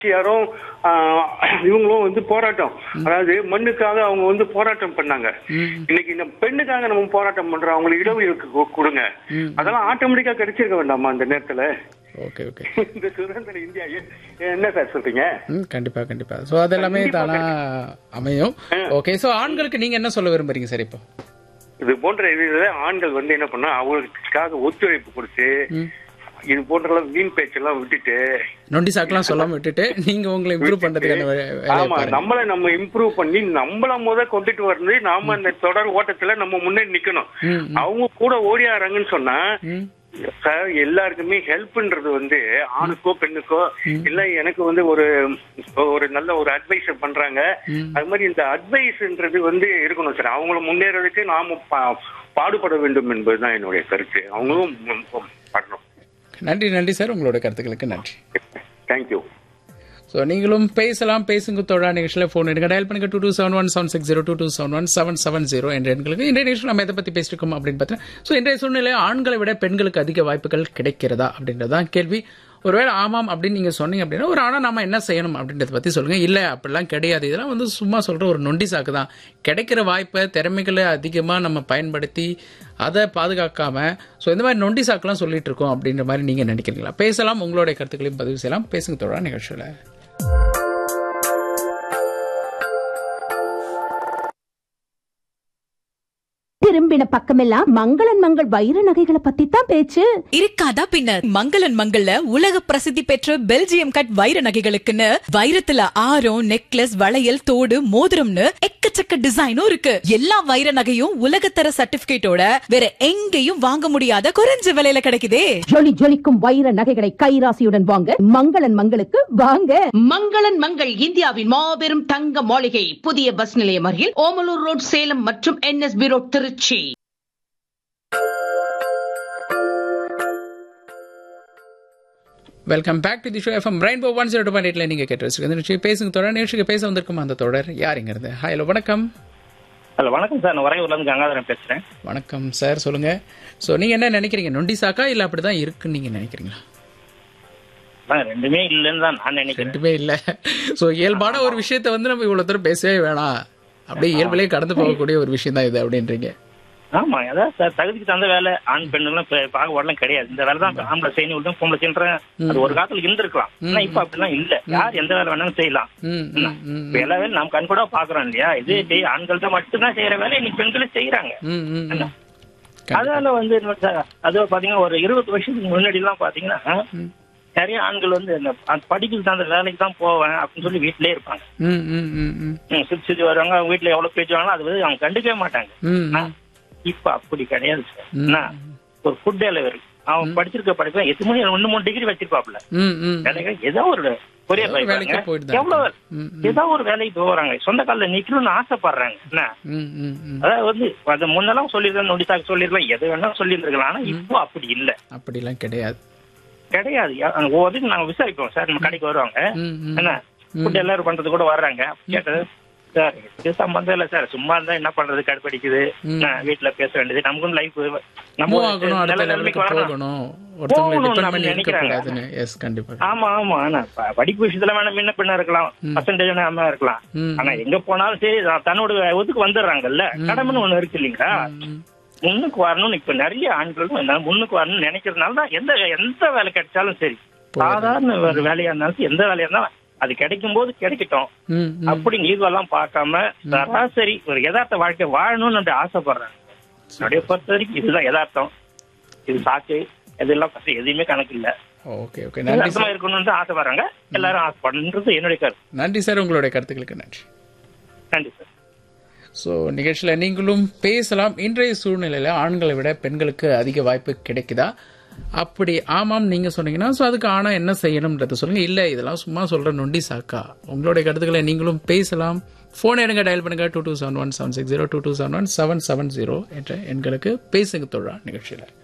யாரும் ஆஹ், இவங்களும் வந்து போராட்டம் அதாவது மண்ணுக்காக அவங்க வந்து போராட்டம் பண்ணாங்க இன்னைக்கு இந்த பெண்ணுக்காக நம்ம போராட்டம் பண்றோம் அவங்களுக்கு இடஒதுக்கு கு- கொடுங்க அதெல்லாம் ஆட்டோமேட்டிக்கா கிடைச்சிருக்க வேண்டாமா அந்த நேரத்துல ஓகே ஓகே இந்த சுதந்திர இந்தியா எ- என்ன சார் சொல்றீங்க ம் கண்டிப்பா கண்டிப்பா ஸோ அதெல்லாமே தானா அமையும் ஓகே ஸோ ஆண்களுக்கு நீங்க என்ன சொல்ல விரும்புறீங்க சார் இப்போ இது போன்ற இதுல ஆண்கள் வந்து என்ன பண்ணா அவங்களுக்காக ஒத்துழைப்பு கொடுத்து இது போன்றலாம் வீண் பேச்செல்லாம் விட்டுட்டு நொண்டி சாக்கெல்லாம் சொல்லாம விட்டுட்டு நீங்க உங்களை இம்ப்ரூவ் பண்றதுக்கான வே- வேலையை ஆமா பாருங்க நம்மள நம்ம இம்ப்ரூவ் பண்ணி நம்மள முத கொண்டுட்டு வந்து நாம அந்த தொடர் ஓட்டத்துல நம்ம முன்னாடி நிக்கணும் ம், அவங்க கூட ஓடியாராங்கன்னு சொன்னா ம் சார் எல்லாருக்குமே ஹெல்ப்ன்றது வந்து ஆணுக்கோ பெண்ணுக்கோ இல்ல எனக்கு வந்து ஒரு ஒரு நல்ல ஒரு அட்வைஸ் பண்றாங்க அது மாதிரி இந்த அட்வைஸ்ன்றது வந்து இருக்கணும் சார் அவங்கள முன்னேறதுக்கு நாம பா- பாடுபட வேண்டும் என்பதுதான் என்னுடைய கருத்து அவங்களும் பண்ணணும் நன்றி நன்றி சார் உங்களோட கருத்துக்களுக்கு நன்றி தேங்க்யூ ஸோ நீங்களும் பேசலாம் பேசுங்க தோழா நிகழ்ச்சியில் ஃபோன் எடுங்க டயல் பண்ணுங்க two two seven one seven six zero two two seven one seven seven zero என்ற எண்களுக்கு இன்றைய நிகழ்ச்சியில் நம்ம எதை பற்றி பேசிருக்கோம் அப்படின்னு பார்த்தீங்கன்னா ஸோ இன்றைய சூழ்நிலை ஆண்களை விட பெண்களுக்கு அதிக வாய்ப்புகள் கிடைக்கிறதா அப்படின்றதான் கேள்வி ஒருவேளை ஆமாம் அப்படின்னு நீங்க சொன்னீங்க அப்படின்னா ஒரு ஆனா நாம என்ன செய்யணும் அப்படின்றத பத்தி சொல்லுங்க இல்ல அப்படிலாம் கிடையாது இதெல்லாம் வந்து சும்மா சொல்ற ஒரு நொண்டி சாக்கு தான் கிடைக்கிற வாய்ப்பை திறமைகளை அதிகமா நம்ம பயன்படுத்தி அதை பாதுகாக்காம ஸோ இந்த மாதிரி நொண்டி சாக்குலாம் சொல்லிட்டு இருக்கோம் அப்படின்ற மாதிரி நீங்க நினைக்கிறீங்களா பேசலாம் உங்களுடைய கருத்துக்களையும் பதிவு செய்யலாம் பேசுங்க தொடர நிகழ்ச்சியில திரும்பின பக்கமெல்லாம் மங்களன் மங்கள் வைர நகைகளை பத்தி தான் பேச்சு இருக்காதா பின்ன மங்களன் மங்கள்ல உலக பிரசித்தி பெற்ற பெல்ஜியம் கட் வைர நகைகளுக்குன்னு வைரத்துல ஆரம் நெக்லஸ் வளையல் தோடு மோதிரம்னு எக்கச்சக்க டிசைனும் இருக்கு எல்லா வைர நகையும் உலகத்தர சர்டிபிகேட்டோட வேற எங்கேயும் வாங்க முடியாத குறைஞ்ச விலையில கிடைக்குதே ஜொலி ஜொலிக்கும் வைர நகைகளை கைராசியுடன் வாங்க மங்களன் மங்களுக்கு வாங்க மங்களன் மங்கள் இந்தியாவின் மாபெரும் தங்க மாளிகை புதிய பஸ் நிலையம் அருகில் ஓமலூர் ரோட் சேலம் மற்றும் NSB road Trichy welcome back to the show FM rainbow one zero two point நீங்க கேட்டு வச்சிருக்க நிகழ்ச்சி பேசுங்க தொடர் நிகழ்ச்சிக்கு பேச வந்திருக்கும் அந்த தொடர் யாருங்கிறது ஹலோ வணக்கம் ஹலோ வணக்கம் சார் நான் உறையூர்ல இருந்து கங்காதரன் பேசுறேன் வணக்கம் சார் சொல்லுங்க ஸோ நீங்க என்ன நினைக்கிறீங்க நொண்டி சாக்கா இல்ல அப்படிதான் இருக்குன்னு நீங்க நினைக்கிறீங்களா அதான் ரெண்டுமே இல்லைன்னு தான் நான் நினைக்கிறேன் ரெண்டுமே இல்ல ஸோ இயல்பான ஒரு விஷயத்த வந்து நம்ம இவ்வளவு தூரம் பேசவே வேணாம் அப்படியே இயல்பிலே கடந்து போகக்கூடிய ஒரு விஷயம் தான் இது அப்படின்றீங்க ஆமா அதான் சார் தகுதிக்கு தகுந்த வேலை ஆண் பெண்ணுலாம் இப்ப பாகுபாடுலாம் கிடையாது இந்த வேலை தான் ஆம்பளை செய்யணும் விட்டு பொம்பளை செய்யறேன் அது ஒரு காலத்துல இருந்திருக்கலாம் ஆனா இப்ப அப்படிலாம் இல்ல யார் எந்த வேலை வேணாலும் செய்யலாம் ம் என்ன? ம் ம் இப்ப எல்லா வேலையும் நாம் கண்கூட பாக்குறோம் இல்லையா இது செய்- ஆண்கள் தான் மட்டும்தான் செய்யற வேலை இன்னைக்கு பெண்களும் செய்யறாங்க ம் ம் என்ன? ம் அதனால வந்து என்ன சார் அது பாத்தீங்கன்னா ஒரு இருபது வருஷத்துக்கு முன்னாடி எல்லாம் பாத்தீங்கன்னா நிறைய ஆண்கள் வந்து இந்த அந்த படிப்புக்கு தான் அந்த வேலைக்கு தான் போவேன் அப்படின்னு சொல்லி வீட்டிலே இருப்பாங்க ம் ம் ம் ம் ம், சுத்தி சுத்தி வருவாங்க அவங்க வீட்டுல எவ்வளவு பேச்சு வாங்கலாம் அது வந்து அவங்க கண்டுக்கவே மாட்டாங்க ம் ஆனா, இப்ப அப்படி கிடையாது சார் என்ன? ஒரு ஃபுட் டெலிவரி அவன் படிச்சிருக்க படிப்பு எட்டு மணி ஒண்ணு மூணு டிகிரி வச்சிருப்பாப்ல ம் ம் வேலைக்கு ஏதோ ஒரு கொரியர் ஏதோ வேலைக்கு போயிட்டு தான் எவ்வளவு ம், ஏதோ ஒரு வேலைக்கு போறாங்க சொந்த காலில் நிக்கணும்னு ஆசைப்படுறாங்க என்ன ம் ம் ம் அதாவது வந்து அது முன்னெல்லாம் சொல்லியிருந்தேன் நொடிசாக்கு சொல்லிருக்கலாம் எது வேணாலும் சொல்லியிருந்திருக்கலாம் ஆனா இப்போ அப்படி இல்ல அப்படிலாம் கிடையாது கிடையாது யா- அங்க ஒவ்வொருத்தையும் நாங்க விசாரிப்போம் சார் நம்ம கடைக்கு வருவாங்க ம் ம் என்ன ஃபுட் எல்லாரும் பண்றது கூட வர்றாங்க கேட்டது சார் இது சம்பந்தம் இல்ல சார் சும்மா இருந்தா என்ன பண்றது கடுப்படிக்குது என்ன, வீட்டுல பேச வேண்டியது நமக்கும் லைஃப் நம்ம மூவ் ஆகணும் அடுத்த நல்ல லெவலுக்கு நிலைமைக்கு வரணும் போகணும் ஒருத்தவங்களை போகணும் டிபெண்ட் நம்ம பண்ணி இருக்க நினைக்கிறாங்க. கூடாதுன்னு எஸ் கண்டிப்பா ஆமா ஆமா ஆனா ப- படிப்பு விஷயத்துல வேணா முன்ன பின்ன இருக்கலாம் பர்சன்டேஜ் வேணாம இருக்கலாம் ம். ஆனா எங்க போனாலும் சரி தான் தன்னோட ஒதுக்கு வந்துடுறாங்கல்ல கடமைன்னு ஒண்ணு இருக்கு இல்லைங்களா முன்னுக்கு வரணும்னு இப்ப நிறைய ஆண்களும் என்ன முன்னுக்கு வரணும்னு நினைக்கிறதுனால தான் எந்த எந்த வேலை கிடைச்சாலும் சரி சாதாரண ஒரு வேலையா இருந்தாலும் சரி, எந்த வேலையா இருந்தாலும் அது கிடைக்கும் போது கிடைக்கட்டும் ம் ம் அப்படி இதுவெல்லாம் பார்க்காம சராசரி ஒரு யதார்த்த வாழ்க்கை வாழணும்னு அப்படி ஆசைப்படுறேன் என்னுடைய பொறுத்த வரைக்கும் இதுதான் யதார்த்தம் இது சாக்கு இதெல்லாம் பத்தி எதுவுமே கணக்கு இல்ல ஓகே ஓகே நன்றி அர்த்தமா சார் இருக்கணும்னு ஆசைப்படுறாங்க எல்லாரும் ஆசைப்படுறது என்னுடைய கருத்து நன்றி சார் உங்களுடைய கருத்துக்களுக்கு நன்றி நன்றி சார் ஸோ நிகழ்ச்சியில் நீங்களும் பேசலாம் இன்றைய சூழ்நிலையில் ஆண்களை விட பெண்களுக்கு அதிக வாய்ப்பு கிடைக்குதா அப்படி ஆமாம் நீங்க சொன்னீங்கன்னா ஸோ அதுக்கு ஆனா என்ன செய்யணும்ன்றத சொல்லுங்க இல்ல இதெல்லாம் சும்மா சொல்ற நொண்டி சாக்கா உங்களுடைய கருத்துக்களை நீங்களும் பேசலாம் ஃபோன் எடுங்க டயல் பண்ணுங்க two two seven one seven six zero two two seven one seven seven zero என்ற எண்களுக்கு பேசுங்க தொழா நிகழ்ச்சியில்